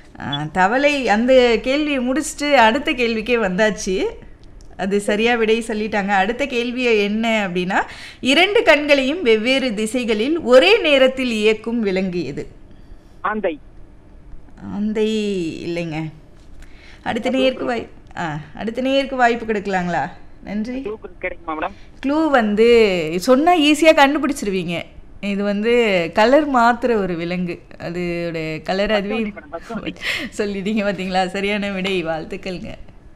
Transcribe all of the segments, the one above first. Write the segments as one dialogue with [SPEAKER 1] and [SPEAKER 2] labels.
[SPEAKER 1] ஆ, தவளை அந்த கேள்வியை முடிச்சுட்டு அடுத்த கேள்விக்கே வந்தாச்சு அது சரியா விடை சொல்லிட்டாங்க அடுத்த கேள்வி என்ன அப்படின்னா இரண்டு கண்களையும் வெவ்வேறு திசைகளில் ஒரே நேரத்தில் இயக்கும் விலங்கு எது
[SPEAKER 2] ஆந்தை
[SPEAKER 1] அந்த இல்லைங்க அடுத்த நேருக்கு வாய் ஆ அடுத்த நேருக்கு வாய்ப்பு கொடுக்கலாங்களா நன்றி
[SPEAKER 2] குரூப் கிடைக்குமா மேடம்
[SPEAKER 1] க்ளூ வந்து சொன்னால் ஈஸியாக கண்டுபிடிச்சிருவீங்க இது வந்து கலர் மாத்துற ஒரு விலங்கு அதோட கலர் அதுவே சொல்லிட்டீங்க பார்த்தீங்களா சரியான விடை வாழ்த்துக்கள்ங்க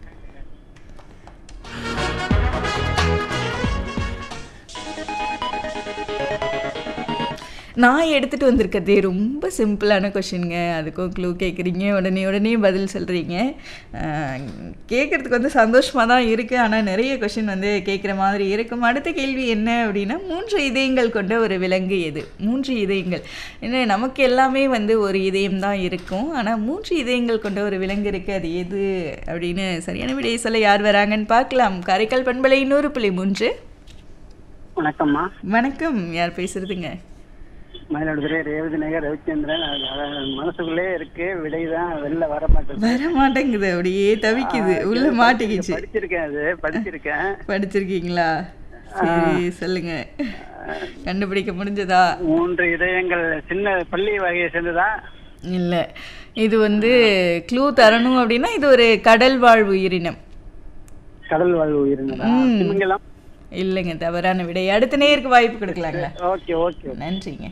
[SPEAKER 1] நான் எடுத்துகிட்டு வந்திருக்கிறதே ரொம்ப சிம்பிளான கொஷினுங்க அதுக்கும் க்ளூ கேட்குறீங்க உடனே உடனே பதில் சொல்கிறீங்க கேட்குறதுக்கு வந்து சந்தோஷமாக தான் இருக்குது ஆனால் நிறைய கொஷின் வந்து கேட்குற மாதிரி இருக்கும் அடுத்த கேள்வி என்ன அப்படின்னா மூன்று இதயங்கள் கொண்ட ஒரு விலங்கு எது மூன்று இதயங்கள் என்ன நமக்கு எல்லாமே வந்து ஒரு இதயம் தான் இருக்கும் ஆனால் மூன்று இதயங்கள் கொண்ட ஒரு விலங்கு இருக்குது அது எது அப்படின்னு சரியான விடையை சொல்ல யார் வராங்கன்னு பார்க்கலாம் காரைக்கால் பண்பலை நூறு புள்ளி மூன்று
[SPEAKER 2] வணக்கம்மா
[SPEAKER 1] வணக்கம் யார் பேசுகிறதுங்க
[SPEAKER 2] மயிலாடுதுறை ரேவதி நகர் ரவிச்சந்திரன் அது அதான் மனசுக்குள்ளே இருக்கு விடைதான் வெளில வர மாட்டேங்குது
[SPEAKER 1] வர மாட்டேங்குது அப்படியே தவிக்குது உள்ள மாட்டிக்கிச்சு
[SPEAKER 2] படிச்சிருக்கேன் அது படிச்சிருக்கேன்
[SPEAKER 1] படிச்சிருக்கீங்களா சரி சொல்லுங்க கண்டுபிடிக்க முடிஞ்சதா
[SPEAKER 2] மூன்று இதயங்கள் சின்ன பள்ளி வகையை சேர்ந்ததா
[SPEAKER 1] இல்ல இது வந்து க்ளூ தரணும் அப்படின்னா இது ஒரு கடல் வாழ் உயிரினம்
[SPEAKER 2] கடல் வாழ்வு உயிரினதா
[SPEAKER 1] ம்.
[SPEAKER 2] திமிங்கலம்
[SPEAKER 1] இல்லைங்க தவறான விடை அடுத்த நேருக்கு வாய்ப்பு கொடுக்கலாங்களா
[SPEAKER 2] ஓகே ஓகே
[SPEAKER 1] நன்றிங்க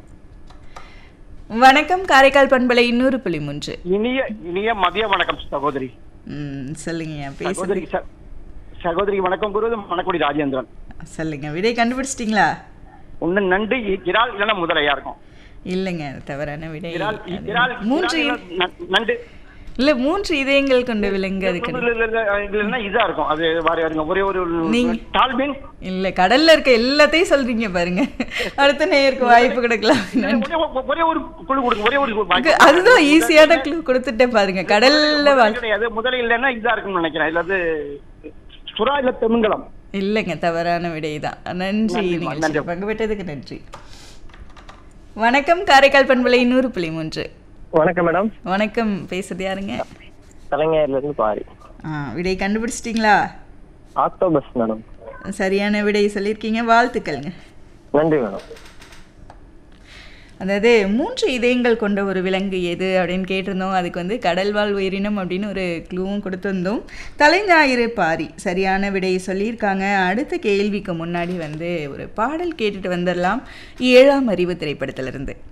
[SPEAKER 1] வணக்கம் காரைக்கால் பண்பலை இன்னொரு புள்ளி மூன்று
[SPEAKER 3] இனிய இனிய மதிய வணக்கம் சகோதரி
[SPEAKER 1] ம் சொல்லுங்க பேசுறது
[SPEAKER 3] சகோதரி ச- சகோதரி வணக்கம் குருது மணக்குடி ராஜேந்திரன்
[SPEAKER 1] சொல்லுங்க விடை கண்டுபிடிச்சிட்டிங்களா
[SPEAKER 3] ஒண்ணு நண்டு இ- இறால் இல்லைன்னா முதலையா இருக்கும்
[SPEAKER 1] இல்லைங்க தவறான விடை
[SPEAKER 3] இறால்
[SPEAKER 1] அது
[SPEAKER 3] இறால்
[SPEAKER 1] மூன்று
[SPEAKER 3] இறால் இல்ல, ந- நண்டு
[SPEAKER 1] இல்ல மூன்று இதயங்கள் கொண்ட விலங்கு அது கிடையாது
[SPEAKER 3] இல்ல, இல்ல, இல்ல, இல்லைன்னா இதா இருக்கும் அது வாரி வருங்க ஒரே ஒரு
[SPEAKER 1] நீங்க-
[SPEAKER 3] டால்பின்
[SPEAKER 1] இல்ல கடல்ல இருக்க எல்லாத்தையும் சொல்றீங்க பாருங்க அடுத்த நேயருக்கு வாய்ப்பு கொடுக்கலாம் நன்றி.
[SPEAKER 3] ஒரே ஒரு- ஒரே ஒரு குழு கொடுங்க ஒரே ஒரு வாய்ப்பு.
[SPEAKER 1] அதுதான் ஈஸியான க்ளூ கொடுத்துட்டேன் பாருங்க கடல்ல
[SPEAKER 3] முதலை
[SPEAKER 1] வாழ்
[SPEAKER 3] கிடையாது முதலை இல்லைன்னா இதா இருக்கும்னு நினைக்கிறேன் இல்ல அது சுறா இல்ல தெமிங்கலம்
[SPEAKER 1] இல்லைங்க தவறான விடைதான் நன்றி
[SPEAKER 3] நன்றிம்மா,
[SPEAKER 1] நிகழ்ச்சி
[SPEAKER 3] நன்றி.
[SPEAKER 1] பங்கு பெற்றதுக்கு நன்றி வணக்கம் காரைக்கால் பண்பலை நூறு புள்ளி மூன்று
[SPEAKER 4] வணக்கம் மேடம்
[SPEAKER 1] வணக்கம் பேசுறது யாருங்க
[SPEAKER 4] கலைஞர்ல இருந்து பாரி
[SPEAKER 1] ஆ விடை கண்டுபிடிச்சிட்டிங்களா
[SPEAKER 4] ஆக்டோபஸ் மேடம்
[SPEAKER 1] சரியான விடை சொல்லியிருக்கீங்க வாழ்த்துக்கள்ங்க
[SPEAKER 4] நன்றி மேடம்
[SPEAKER 1] அதாவது மூன்று இதயங்கள் கொண்ட ஒரு விலங்கு எது அப்படின்னு கேட்டிருந்தோம் அதுக்கு வந்து கடல்வாழ் உயிரினம் அப்படின்னு ஒரு க்ளூவும் கொடுத்துருந்தோம் தலைஞாயிறு பாரி சரியான விடையை சொல்லியிருக்காங்க அடுத்த கேள்விக்கு முன்னாடி வந்து ஒரு பாடல் கேட்டுட்டு வந்துடலாம் ஏழாம் அறிவு திரைப்படத்திலிருந்து